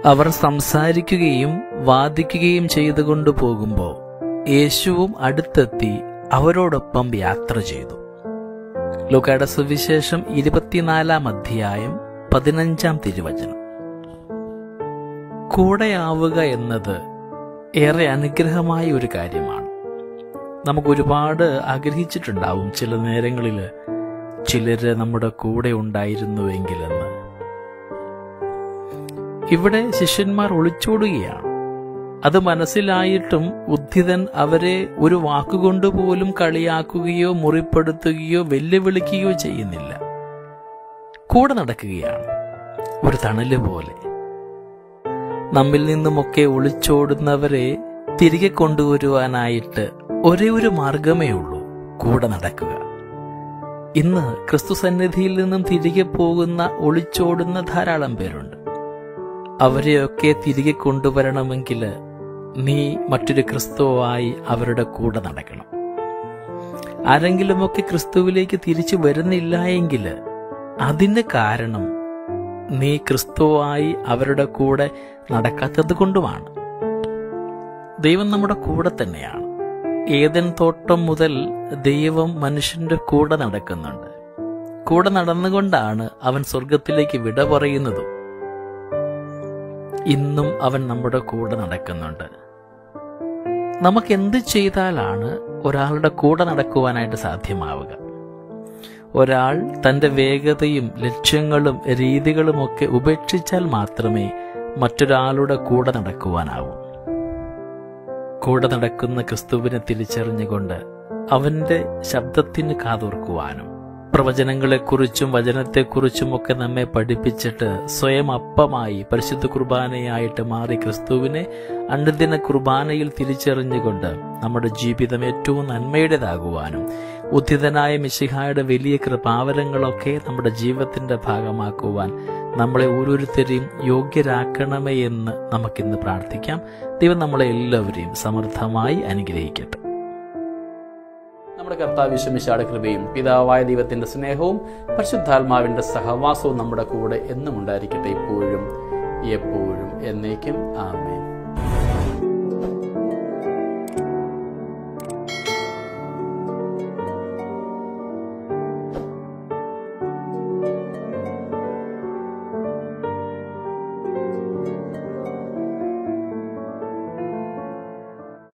അവർ സംസാരിക്കുകയും വാദിക്കുകയും ചെയ്തുകൊണ്ട് പോകുമ്പോൾ യേശുവും അടുത്തെത്തി അവരോടൊപ്പം യാത്ര ചെയ്തു ലൂക്കായുടെ സുവിശേഷം ഇരുപത്തിനാലാം അധ്യായം പതിനഞ്ചാം തിരുവചനം കൂടെയാവുക എന്നത് ഏറെ അനുഗ്രഹമായ ഒരു കാര്യമാണ് നമുക്ക് ഒരുപാട് ആഗ്രഹിച്ചിട്ടുണ്ടാവും ചില നേരങ്ങളിൽ ചിലര് നമ്മുടെ കൂടെ ഉണ്ടായിരുന്നുവെങ്കിലെന്ന് ഇവിടെ ശിഷ്യന്മാർ ഒളിച്ചോടുകയാണ് അത് മനസ്സിലായിട്ടും ഉദ്ധിതൻ അവരെ ഒരു വാക്കുകൊണ്ട് പോലും കളിയാക്കുകയോ മുറിപ്പെടുത്തുകയോ വെല്ലുവിളിക്കുകയോ ചെയ്യുന്നില്ല കൂടെ നടക്കുകയാണ് ഒരു തണല് പോലെ നമ്മിൽ നിന്നുമൊക്കെ ഒളിച്ചോടുന്നവരെ തിരികെ കൊണ്ടുവരുവാനായിട്ട് ഒരേ ഒരു മാർഗമേ ഉള്ളൂ കൂടെ നടക്കുക ഇന്ന് ക്രിസ്തു സന്നിധിയിൽ നിന്നും തിരികെ പോകുന്ന ഒളിച്ചോടുന്ന ധാരാളം പേരുണ്ട് അവരെയൊക്കെ തിരികെ കൊണ്ടുവരണമെങ്കിൽ നീ മറ്റൊരു ക്രിസ്തുവായി അവരുടെ കൂടെ നടക്കണം ആരെങ്കിലുമൊക്കെ ക്രിസ്തുവിലേക്ക് തിരിച്ചു വരുന്നില്ല എങ്കിൽ അതിന് കാരണം നീ ക്രിസ്തുവായി അവരുടെ കൂടെ നടക്കാത്തത് കൊണ്ടുമാണ് ദൈവം നമ്മുടെ കൂടെ തന്നെയാണ് ഏതൻ തോട്ടം മുതൽ ദൈവം മനുഷ്യന്റെ കൂടെ നടക്കുന്നുണ്ട് കൂടെ നടന്നുകൊണ്ടാണ് അവൻ സ്വർഗത്തിലേക്ക് വിട പറയുന്നതും ഇന്നും അവൻ നമ്മുടെ കൂടെ നടക്കുന്നുണ്ട് നമുക്ക് എന്ത് ചെയ്താലാണ് ഒരാളുടെ കൂടെ നടക്കുവാനായിട്ട് സാധ്യമാവുക ഒരാൾ തന്റെ വേഗതയും ലക്ഷ്യങ്ങളും രീതികളുമൊക്കെ ഉപേക്ഷിച്ചാൽ മാത്രമേ മറ്റൊരാളുടെ കൂടെ നടക്കുവാനാവൂ കൂടെ നടക്കുന്ന ക്രിസ്തുവിനെ തിരിച്ചറിഞ്ഞുകൊണ്ട് അവന്റെ ശബ്ദത്തിന് കാതോർക്കുവാനും പ്രവചനങ്ങളെക്കുറിച്ചും വചനത്തെക്കുറിച്ചും ഒക്കെ നമ്മെ പഠിപ്പിച്ചിട്ട് സ്വയം അപ്പമായി പരിശുദ്ധ കുർബാനയായിട്ട് മാറി ക്രിസ്തുവിനെ അനുദിന കുർബാനയിൽ തിരിച്ചറിഞ്ഞുകൊണ്ട് നമ്മുടെ ജീവിതം ഏറ്റവും നന്മയുടേതാകുവാനും ഉദ്ധിതനായ മിശിഹായുടെ വലിയ കൃപാവരങ്ങളൊക്കെ നമ്മുടെ ജീവിതത്തിന്റെ ഭാഗമാക്കുവാൻ നമ്മളെ ഓരോരുത്തരെയും യോഗ്യരാക്കണമേ എന്ന് നമുക്കിന്ന് പ്രാർത്ഥിക്കാം ദൈവം നമ്മളെ എല്ലാവരെയും സമൃദ്ധമായി അനുഗ്രഹിക്കട്ടെ നമ്മുടെ കർത്താവ് വിശ്വമിശാടെ കൃപയും പിതാവായ ദൈവത്തിന്റെ സ്നേഹവും പരിശുദ്ധാത്മാവിന്റെ സഹവാസവും നമ്മുടെ കൂടെ എന്നും ഉണ്ടായിരിക്കട്ടെ ഇപ്പോഴും എപ്പോഴും എന്നേക്കും ആമേ